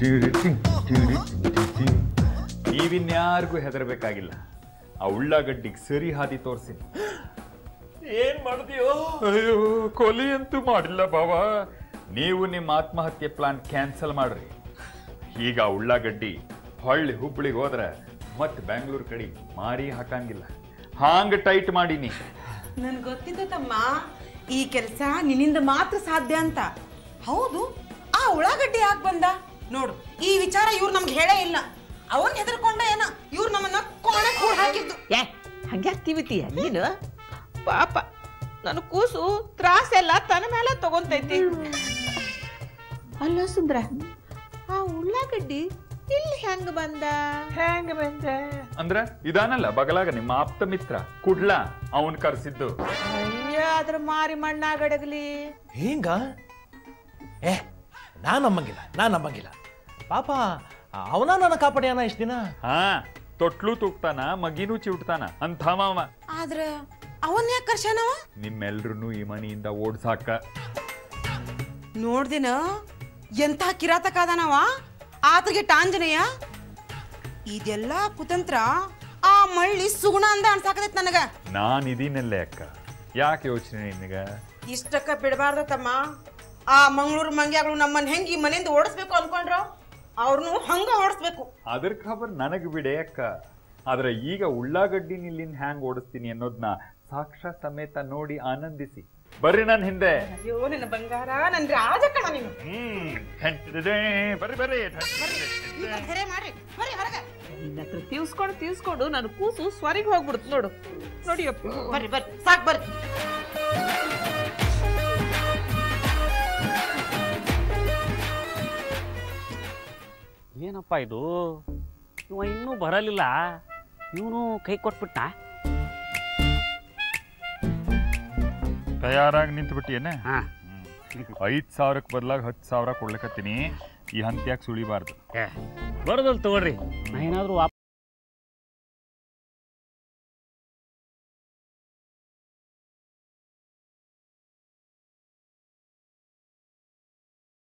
ನೀವಿನ್ಯಾರಿಗೂ ಹೆದರ್ಬೇಕಾಗಿಲ್ಲ ಆ ಉಳ್ಳಾಗಡ್ಡಿಗೆ ಸರಿ ಹಾದಿ ತೋರಿಸಿ ಏನ್ ಮಾಡ್ತೀಯೋ ಅಯ್ಯೋ ಕೊಲೆ ಅಂತೂ ಮಾಡಿಲ್ಲ ಬಾವ ನೀವು ನಿಮ್ಮ ಆತ್ಮಹತ್ಯೆ ಪ್ಲಾನ್ ಕ್ಯಾನ್ಸಲ್ ಮಾಡ್ರಿ ಈಗ ಆ ಉಳ್ಳಾಗಡ್ಡಿ ಹೊಳ್ಳಿ ಹುಬ್ಳಿಗೆ ಹೋದ್ರೆ ಮತ್ತೆ ಬೆಂಗಳೂರು ಕಡೆ ಮಾರಿ ಹಾಕಂಗಿಲ್ಲ ಹಾಂಗ ಟೈಟ್ ಮಾಡೀನಿ ನನ್ ಗೊತ್ತಿತ್ತು ತಮ್ಮ ಈ ಕೆಲಸ ನಿನ್ನಿಂದ ಮಾತ್ರ ಸಾಧ್ಯ ಅಂತ ಹೌದು ಆ ಉಳ್ಳಾಗಡ್ಡಿ ಯಾಕೆ ಬಂದ ನೋಡು ಈ ವಿಚಾರ ಇವ್ರು ನಮ್ಗೆ ಹೇಳೇ ಇಲ್ಲ ಅವನ್ ಹೆದರ್ಕೊಂಡ ಏನ ಇವ್ರು ನಮ್ಮನ್ನ ಕೋಣೆ ಕೂಡ ಹಾಕಿದ್ದು ಏ ಹಂಗ್ಯಾಕ್ ತಿವಿತೀಯ ನೀನು ಪಾಪ ನನ್ನ ಕೂಸು ತ್ರಾಸೆಲ್ಲ ತನ್ನ ಮೇಲೆ ತಗೊಂತೈತಿ ಅಲ್ಲ ಸುಂದ್ರ ಆ ಉಳ್ಳಾಗಡ್ಡಿ ಇಲ್ಲಿ ಹೆಂಗ ಬಂದ ಹೆಂಗ ಬಂದ ಅಂದ್ರ ಇದಾನಲ್ಲ ಬಗಲಾಗ ನಿಮ್ಮ ಆಪ್ತ ಮಿತ್ರ ಕುಡ್ಲ ಅವನ್ ಕರ್ಸಿದ್ದು ಅಯ್ಯ ಅದ್ರ ಮಾರಿ ಮಣ್ಣಾಗಡಗ್ಲಿ ಹಿಂಗ ಏ ನಾ ನಂಬಂಗಿಲ್ಲ ನಾ ನಂಬಂಗಿಲ್ಲ ಪಾಪ ಅವನ ನನ್ನ ಕಾಪಾಡ್ಯಾನ ಇಷ್ಟ ದಿನ ಹಾ ತೊಟ್ಲು ತೂಗ್ತಾನ ಮಗಿನೂ ಚಿವುಟ್ತಾನ ಅಂಥ ಮಾವ ಆದ್ರ ಅವನ್ ಯಾಕೆ ಕರ್ಶನವ ನಿಮ್ಮೆಲ್ರೂ ಈ ಮನೆಯಿಂದ ಓಡ್ಸಾಕ ನೋಡ್ದಿನ ಎಂಥ ಕಿರಾತಕ ಅದಾನವ ಆತಗೆ ಟಾಂಜನೇಯ ಇದೆಲ್ಲ ಕುತಂತ್ರ ಆ ಮಳ್ಳಿ ಸುಗುಣ ಅಂದ ಅನ್ಸಾಕತೈತ್ ನನಗ ನಾನ್ ಇದೀನಲ್ಲೇ ಅಕ್ಕ ಯಾಕೆ ಯೋಚನೆ ನಿನಗ ಇಷ್ಟಕ್ಕ ಬಿಡಬಾರ್ದ ತಮ್ಮ ಆ ಮಂಗಳೂರು ಮಂಗ್ಯಾಗಳು ನಮ್ಮನ್ನ ಹೆಂಗ್ ಈ ಮನೆಯಿಂದ ಓಡಿಸ್ಬೇಕು ಅನ್ಕೊಂಡ್ರ ಅವ್ರನ್ನು ಹಂಗ ಓಡಿಸ್ಬೇಕು ಅದ್ರ ಖಬರ್ ನನಗ್ ಬಿಡೆ ಅಕ್ಕ ಆದ್ರೆ ಈಗ ಉಳ್ಳಾಗಡ್ಡಿ ನಿಲ್ಲಿಂದ ಹ್ಯಾಂಗ್ ಓಡಿಸ್ತೀನಿ ಅನ್ನೋದ್ನ ಸಾಕ್ಷಾ ಸಮೇತ ನೋಡಿ ಆನಂದಿಸಿ ಬರ್ರಿ ನನ್ ಹಿಂದೆ ಅಯ್ಯೋ ನಿನ್ನ ಬಂಗಾರ ನನ್ ರಾಜ ಕಣ ನೀನು ಹ್ಮ್ ಠಂಟಿದೆ. ಬರ್ರಿ ಬರ್ರಿ ಈಗ ಧೈರ್ಯ ಮಾಡ್ರಿ ಬರ್ರಿ ಹೊರಗ ನಿನ್ನ ಹತ್ರ ತೀವ್ಸ್ಕೊಂಡು ತೀವ್ಸ್ಕೊಂಡು ನನ್ನ ಕೂಸು ಸ್ವರಿಗೆ ಹೋಗ್ಬಿಡ್ತು ನೋಡು ನೋಡಿಯಪ್ಪ ಬರ್ರಿ ಬರ್ರಿ ಸಾಕ್ ಬರ್ರಿ ಏನಪ್ಪ ಇದು ಇವ ಇನ್ನೂ ಬರಲಿಲ್ಲ ಇವನು ಕೈ ಕೊಟ್ಬಿಟ್ಟ ತಯಾರಾಗಿ ನಿಂತು ಬಿಟ್ಟಿಯೇನ ಹಾ ಐದ್ ಸಾವಿರಕ್ಕೆ ಬದಲಾಗಿ ಹತ್ತು ಸಾವಿರ ಕೊಡ್ಲಿಕತ್ತೀನಿ ಈ ಹಂತ್ಯಾಕ್ ಸುಳಿಬಾರ್ದು ಏ ಬರೋದಲ್ ತಗೊಳ್ರಿ ನಾ ಏನಾದರೂ